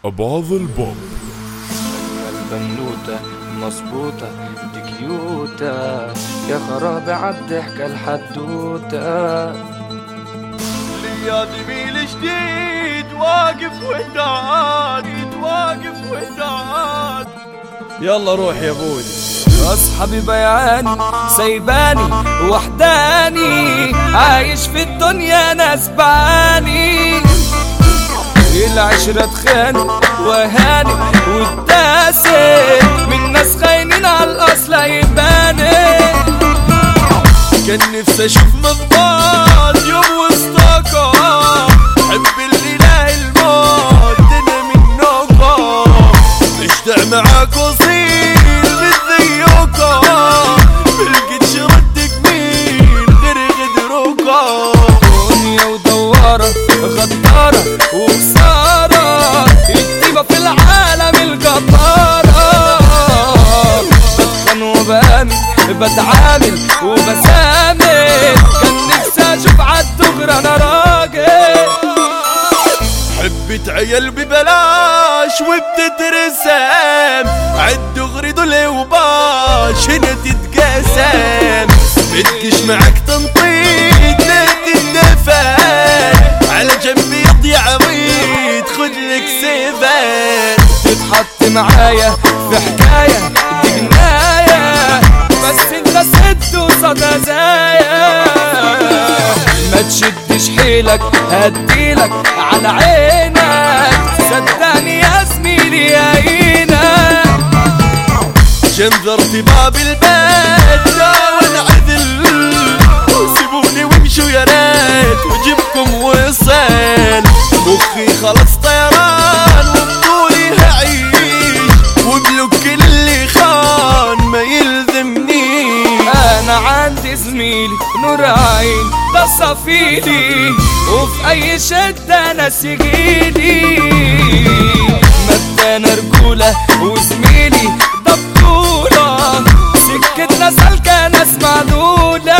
أباظ البوب البنوتة مظبوطة دي كيوتة يا خراب عالضحك الحدوتة يا زميل جديد واقف وحدان واقف وحدان يلا روح يا ابوي اصحابي بيعاني سيباني وحداني عايش في الدنيا ناس بعاني العشرة تخاني وهاني والتاسي من ناس خاينين على الاصل يباني كان نفسي اشوف مضباط يوم وسطاكم حب الاله الموت انا منكم اشتع معاك وصير بتذيوكم ملقتش رد جميل غير غدروكم دنيا ودوارة غدارة وخسارة الطيبة في العالم الجبارة بتخن وبامن بتعامل وبسامل كان نفسي اشوف عالدغري انا راجل حبة عيال ببلاش وبتترسم عالدغري دول وباش هنا تتقاسم بدكش معاك تنطيط لا تندفن على جنبي يضيع عويد خد لك سيفن تتحط معايا في حكاية دي جناية بس انت ست وصدى زايا ما تشدش حيلك هديلك على عينك صدقني يا زميلي يا عينك جنذرت باب البيت لا والعدل سيبوني وامشوا يا ريت وجيبكم وصل مخي خلص طيران وبطولي هعيش وبلوك اللي خان ما يلزمنيش انا عندي زميلي نور عين ده صفيلي وفي اي شدة ناس يجيلي مدانا رجولة وزميلي ده بطولة سكتنا سالكة ناس معدولة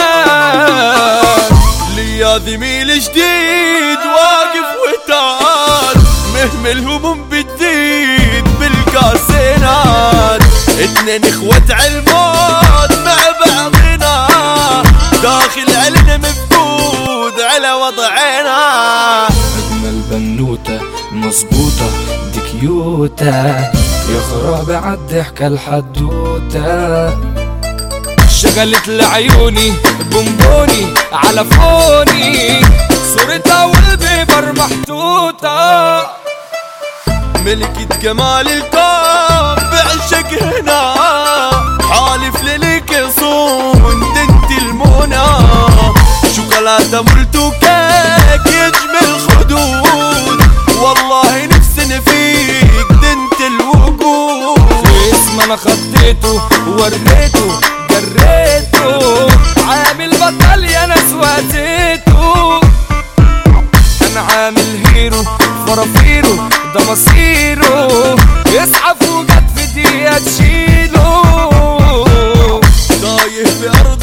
ليا زميل جديد واقف وتعال مهمل هموم بتزيد بالكاسينات اتنين اخوة عالموت مع بعضنا داخل علينا مفقود على وضعنا أجمل بنوتة مظبوطة دي كيوتة يا خرابي عالضحكة الحدوتة شغلت لعيوني بونبوني على فوني صورتها والبيبر محطوطة ملكة جمال الكون بعشق هنا حالف للك يصون دنت المنى شوكولاتة مولتو كيك يجمل خدود والله نفسنا فيك دنت الوقود اسم انا خطيته وريته جريته عامل بطل يا ناس واتيته انا عامل هيرو فرافيرو ده مصيره يسعف وجت في دقيقة تشيله تايه في ارض